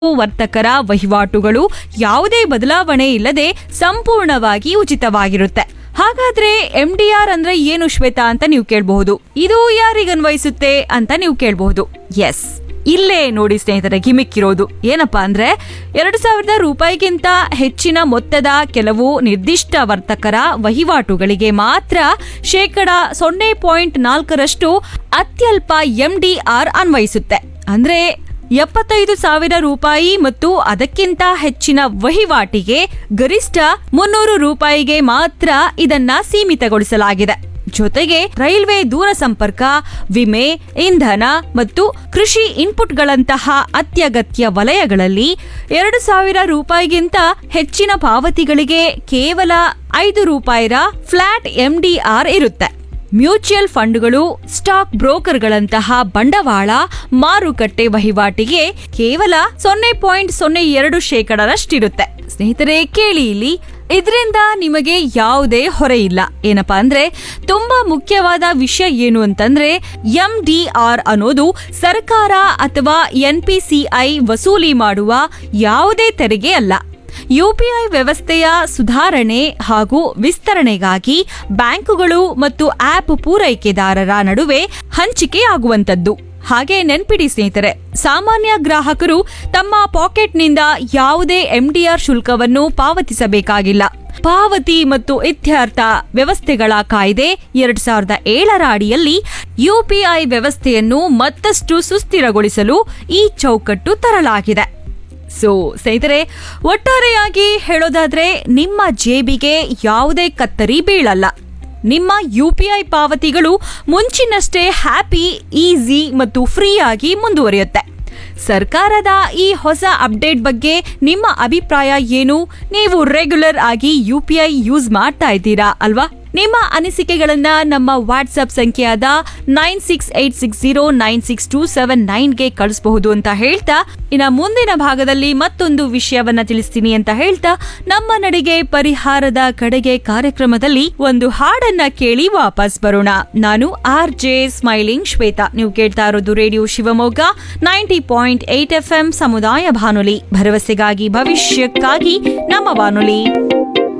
ವರ್ತಕರ ವಹಿವಾಟುಗಳು ಯಾವುದೇ ಬದಲಾವಣೆ ಇಲ್ಲದೆ ಸಂಪೂರ್ಣವಾಗಿ ಉಚಿತವಾಗಿರುತ್ತೆ ಹಾಗಾದ್ರೆ ಎಂ ಡಿ ಆರ್ ಅಂದ್ರೆ ಏನು ಶ್ವೇತಾ ಅಂತ ನೀವು ಕೇಳಬಹುದು ಇದು ಯಾರಿಗನ್ವಯಿಸುತ್ತೆ ಅಂತ ನೀವು ಕೇಳಬಹುದು ಎಸ್ ಇಲ್ಲೇ ನೋಡಿ ಸ್ನೇಹಿತರೆ ಗಿಮಿಕ್ಕಿರೋದು ಏನಪ್ಪಾ ಅಂದ್ರೆ ಎರಡು ಸಾವಿರದ ರೂಪಾಯಿಗಿಂತ ಹೆಚ್ಚಿನ ಮೊತ್ತದ ಕೆಲವು ನಿರ್ದಿಷ್ಟ ವರ್ತಕರ ವಹಿವಾಟುಗಳಿಗೆ ಮಾತ್ರ ಶೇಕಡ ಸೊನ್ನೆ ಪಾಯಿಂಟ್ ನಾಲ್ಕರಷ್ಟು ಅತ್ಯಲ್ಪ ಎಂ ಡಿ ಆರ್ ಅನ್ವಯಿಸುತ್ತೆ ಅಂದ್ರೆ ಎಪ್ಪತ್ತೈದು ಸಾವಿರ ರೂಪಾಯಿ ಮತ್ತು ಅದಕ್ಕಿಂತ ಹೆಚ್ಚಿನ ವಹಿವಾಟಿಗೆ ಗರಿಷ್ಠ ಮುನ್ನೂರು ರೂಪಾಯಿಗೆ ಮಾತ್ರ ಇದನ್ನ ಸೀಮಿತಗೊಳಿಸಲಾಗಿದೆ ಜೊತೆಗೆ ರೈಲ್ವೆ ದೂರಸಂಪರ್ಕ ವಿಮೆ ಇಂಧನ ಮತ್ತು ಕೃಷಿ ಇನ್ಪುಟ್ಗಳಂತಹ ಅತ್ಯಗತ್ಯ ವಲಯಗಳಲ್ಲಿ ಎರಡು ಸಾವಿರ ರೂಪಾಯಿಗಿಂತ ಹೆಚ್ಚಿನ ಪಾವತಿಗಳಿಗೆ ಕೇವಲ ಐದು ರೂಪಾಯಿರ ಫ್ಲಾಟ್ ಎಂಡಿಆರ್ ಇರುತ್ತೆ ಮ್ಯೂಚುವಲ್ ಫಂಡ್ಗಳು ಸ್ಟಾಕ್ ಬ್ರೋಕರ್ಗಳಂತಹ ಬಂಡವಾಳ ಮಾರುಕಟ್ಟೆ ವಹಿವಾಟಿಗೆ ಕೇವಲ ಸೊನ್ನೆ ಪಾಯಿಂಟ್ ಸೊನ್ನೆ ಎರಡು ಶೇಕಡರಷ್ಟಿರುತ್ತೆ ಸ್ನೇಹಿತರೆ ಕೇಳಿ ಇಲ್ಲಿ ಇದರಿಂದ ನಿಮಗೆ ಯಾವುದೇ ಹೊರೆ ಇಲ್ಲ ಏನಪ್ಪಾ ಅಂದ್ರೆ ತುಂಬಾ ಮುಖ್ಯವಾದ ವಿಷಯ ಏನು ಅಂತಂದ್ರೆ ಎಂ ಡಿ ಆರ್ ಅನ್ನೋದು ಸರ್ಕಾರ ಅಥವಾ ಎನ್ ಪಿ ಸಿ ಐ ವಸೂಲಿ ಮಾಡುವ ಯಾವುದೇ ತೆರಿಗೆ ಅಲ್ಲ ಯುಪಿಐ ವ್ಯವಸ್ಥೆಯ ಸುಧಾರಣೆ ಹಾಗೂ ವಿಸ್ತರಣೆಗಾಗಿ ಬ್ಯಾಂಕುಗಳು ಮತ್ತು ಆಪ್ ಪೂರೈಕೆದಾರರ ನಡುವೆ ಹಂಚಿಕೆಯಾಗುವಂತದ್ದು ಹಾಗೆ ನೆನ್ಪಿಡಿ ಸ್ನೇಹಿತರೆ ಸಾಮಾನ್ಯ ಗ್ರಾಹಕರು ತಮ್ಮ ಪಾಕೆಟ್ನಿಂದ ಯಾವುದೇ ಎಂಡಿಆರ್ ಶುಲ್ಕವನ್ನು ಪಾವತಿಸಬೇಕಾಗಿಲ್ಲ ಪಾವತಿ ಮತ್ತು ಇತ್ಯರ್ಥ ವ್ಯವಸ್ಥೆಗಳ ಕಾಯ್ದೆ ಎರಡ್ ಸಾವಿರದ ಏಳರ ಅಡಿಯಲ್ಲಿ ಯುಪಿಐ ವ್ಯವಸ್ಥೆಯನ್ನು ಮತ್ತಷ್ಟು ಸುಸ್ಥಿರಗೊಳಿಸಲು ಈ ಚೌಕಟ್ಟು ತರಲಾಗಿದೆ ಸೊ ಸ್ನೇಹಿತರೆ ಒಟ್ಟಾರೆಯಾಗಿ ಹೇಳೋದಾದ್ರೆ ನಿಮ್ಮ ಜೇಬಿಗೆ ಯಾವುದೇ ಕತ್ತರಿ ಬೀಳಲ್ಲ ನಿಮ್ಮ ಯು ಪಿ ಐ ಪಾವತಿಗಳು ಮುಂಚಿನಷ್ಟೇ ಹ್ಯಾಪಿ ಈಸಿ ಮತ್ತು ಫ್ರೀ ಆಗಿ ಮುಂದುವರಿಯುತ್ತೆ ಸರ್ಕಾರದ ಈ ಹೊಸ ಅಪ್ಡೇಟ್ ಬಗ್ಗೆ ನಿಮ್ಮ ಅಭಿಪ್ರಾಯ ಏನು ನೀವು ರೆಗ್ಯುಲರ್ ಆಗಿ ಯು ಪಿ ಐ ಯೂಸ್ ಮಾಡ್ತಾ ಇದ್ದೀರಾ ಅಲ್ವಾ ನಿಮ್ಮ ಅನಿಸಿಕೆಗಳನ್ನ ನಮ್ಮ ವಾಟ್ಸ್ಆಪ್ ಸಂಖ್ಯೆಯಾದ nine six eight six zero nine six two seven ನೈನ್ಗೆ ಕಳಿಸಬಹುದು ಅಂತ ಹೇಳ್ತಾ ಇನ್ನ ಮುಂದಿನ ಭಾಗದಲ್ಲಿ ಮತ್ತೊಂದು ವಿಷಯವನ್ನ ತಿಳಿಸ್ತೀನಿ ಅಂತ ಹೇಳ್ತಾ ನಮ್ಮ ನಡಿಗೆ ಪರಿಹಾರದ ಕಡೆಗೆ ಕಾರ್ಯಕ್ರಮದಲ್ಲಿ ಒಂದು ಹಾಡನ್ನ ಕೇಳಿ ವಾಪಸ್ ಬರೋಣ ನಾನು ಆರ್ ಜೆ ಸ್ಮೈಲಿಂಗ್ ಶ್ವೇತಾ ನೀವು ಕೇಳ್ತಾ ಇರೋದು radio Shivamogga ninety point eight F M ಸಮುದಾಯ ಬಾನುಲಿ ಭರವಸೆಗಾಗಿ ಭವಿಷ್ಯಕ್ಕಾಗಿ ನಮ್ಮ ಬಾನುಲಿ